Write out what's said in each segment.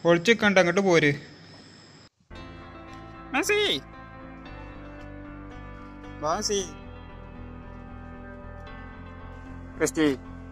പൊളിച്ചിക്കണ്ട അങ്ങോട്ട് പോര് മെസ്സി ബാസി ക്രിസ്റ്റി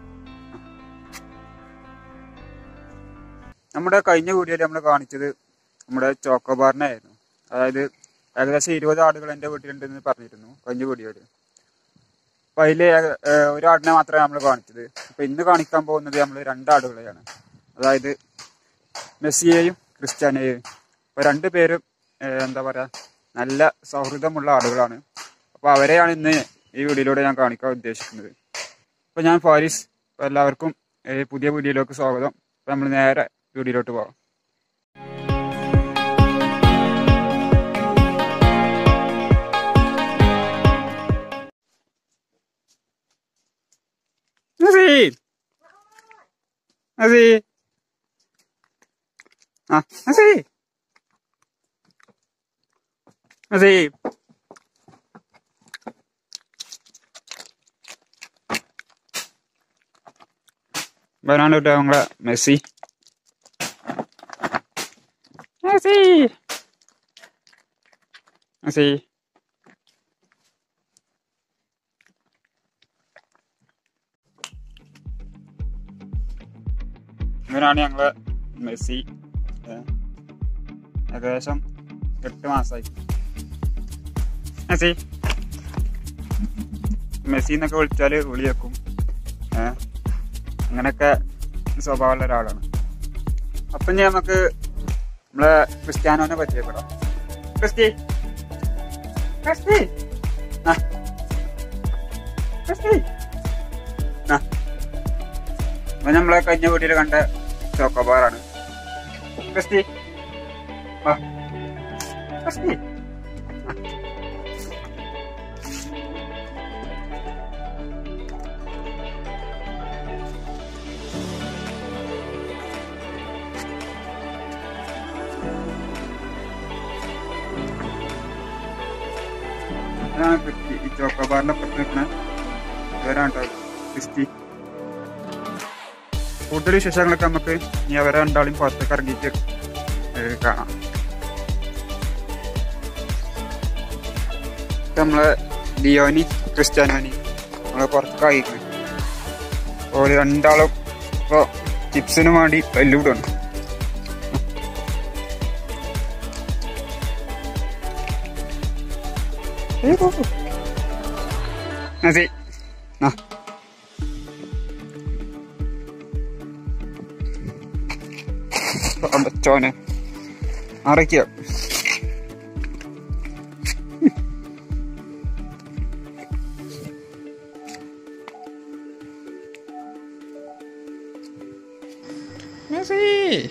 നമ്മുടെ കഴിഞ്ഞ വീഡിയോയിൽ നമ്മൾ കാണിച്ചത് നമ്മുടെ ചോക്കോബാറിനെ ആയിരുന്നു അതായത് ഏകദേശം ഇരുപത് ആടുകൾ എൻ്റെ വീട്ടിലുണ്ടെന്ന് പറഞ്ഞിരുന്നു കഴിഞ്ഞ വീഡിയോയിൽ അപ്പൊ അതില് ഏക- ഏർ ഒരു ആടിനെ മാത്രമേ നമ്മൾ കാണിച്ചത് അപ്പൊ ഇന്ന് കാണിക്കാൻ പോകുന്നത് നമ്മൾ രണ്ടാടുകളെയാണ് അതായത് മെസ്സിയെയും ക്രിസ്ത്യാനെയും അപ്പൊ രണ്ടു പേരും ഏർ എന്താ പറയാ നല്ല സൗഹൃദമുള്ള ആടുകളാണ് അപ്പൊ അവരെയാണ് ഇന്ന് ഈ വീഡിയോയിലൂടെ ഞാൻ കാണിക്കാൻ ഉദ്ദേശിക്കുന്നത് അപ്പൊ ഞാൻ ഫാരിസ് അപ്പൊ എല്ലാവർക്കും ഏർ പുതിയ വീഡിയോയിലേക്ക് സ്വാഗതം അപ്പൊ നമ്മൾ നേരെ വീഡിയോയിലോട്ട് പോകാം നസീർ നസീർ ആ നസീർ നസീർ വരാണ്ട് കേട്ടോ നമ്മളെ മെസ്സി മെസ്സി മെസ്സി ഇവനാണ് ഞങ്ങളെ മെസ്സി ഏ, ഏകദേശം എട്ട് മാസമായി മെസ്സി മെസ്സി എന്നൊക്കെ വിളിച്ചാല് വിളി വെക്കും ഏ അങ്ങനെയൊക്കെ സ്വഭാവമുള്ള ഒരാളാണ് അപ്പം ഇനി നമുക്ക് നമ്മളെ ക്രിസ്ത്യാനോനെ പരിചയപ്പെടാം ക്രിസ്റ്റി ക്രിസ്റ്റി ആ. ക്രിസ്റ്റി ആ ഇത് നമ്മളെ കഴിഞ്ഞ വീട്ടിൽ കണ്ട ചോക്കോബാറാണ് ക്രിസ്റ്റി വാ ക്രിസ്റ്റി ഇതാണ് ക്രിസ്റ്റി ഈ ചോക്കോബാറിന്റെ അപ്പുറത്ത് നിൽക്കണ ഇവരാണ് കേട്ടോ ക്രിസ്റ്റി കൂടുതൽ വിശേഷങ്ങളൊക്കെ നമുക്ക് ഇനി അവരെ രണ്ടാളും പുറത്തേക്ക് ഇറങ്ങിയിട്ട് ഏഹ് കാണാം ഇത് നമ്മളെ ലിയോനി ക്രിസ്ത്യാനോനി നമ്മളെ പുറത്തേക്ക് ആയിരിക്കും ഓര് രണ്ടാളും ഇപ്പൊ ചിപ്സിന് വേണ്ടി വെല്ലുവിടാണ് അതെ ആ ചോനെ അറയ്ക്കുക മെസ്സി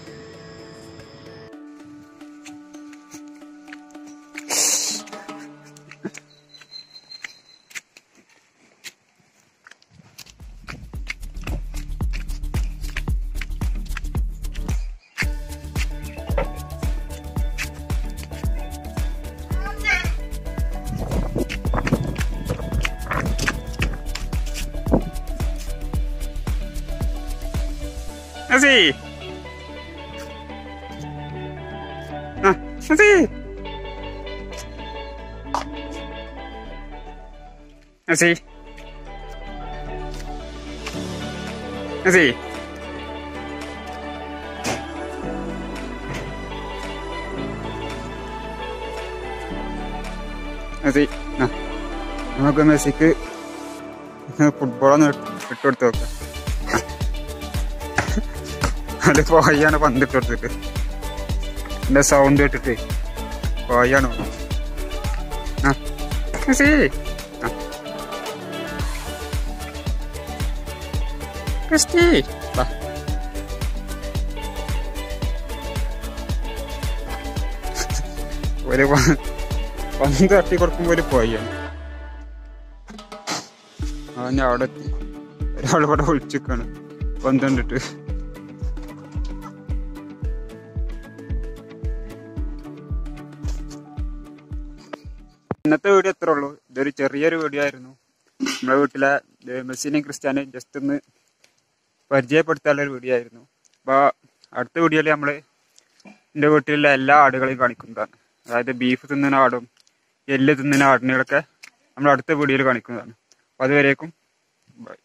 മെസ്സി ആ മെസ്സി മെസ്സി മെസ്സി മെസ്സി ആ നമുക്ക് മെസ്സിക്ക് ഫുട്ബോളൊന്ന് ഇട്ട് കൊടുത്ത് നോക്കാം അത് പോയാണ് പന്തിട്ട് കൊടുത്തിട്ട് എന്റെ സൗണ്ട് കേട്ടിട്ട് പോയാണ് ആ മെസ്സി ആ ക്രിസ്റ്റി വാ ഒരു പ- പന്ത് തട്ടി കൊടുക്കുമ്പോ ഒരു പോയാണ് ആ ഞാൻ അവിടെ എത്തി ഒരാൾ ഇവിടെ വിളിച്ചിക്കാണ് പന്ത് കണ്ടിട്ട് ഇന്നത്തെ വീഡിയോ എത്ര ഉള്ളൂ ഇതൊരു ചെറിയൊരു വീഡിയോ ആയിരുന്നു നമ്മുടെ വീട്ടിലെ ഏ, മെസ്സിനെയും ക്രിസ്ത്യാനെയും ജസ്റ്റ് ഒന്ന് പരിചയപ്പെടുത്താനുള്ള ഒരു വീഡിയോ ആയിരുന്നു അപ്പോൾ അടുത്ത വീഡിയോയിൽ നമ്മൾ എൻ്റെ വീട്ടിലുള്ള എല്ലാ ആടുകളെയും കാണിക്കുന്നതാണ് അതായത് ബീഫ് തിന്നുന്ന ആടും എല്ല് തിന്നുന്ന ആടിനെയൊക്കെ നമ്മൾ അടുത്ത വീഡിയോയിൽ കാണിക്കുന്നതാണ് അപ്പോൾ അതുവരേക്കും ബൈ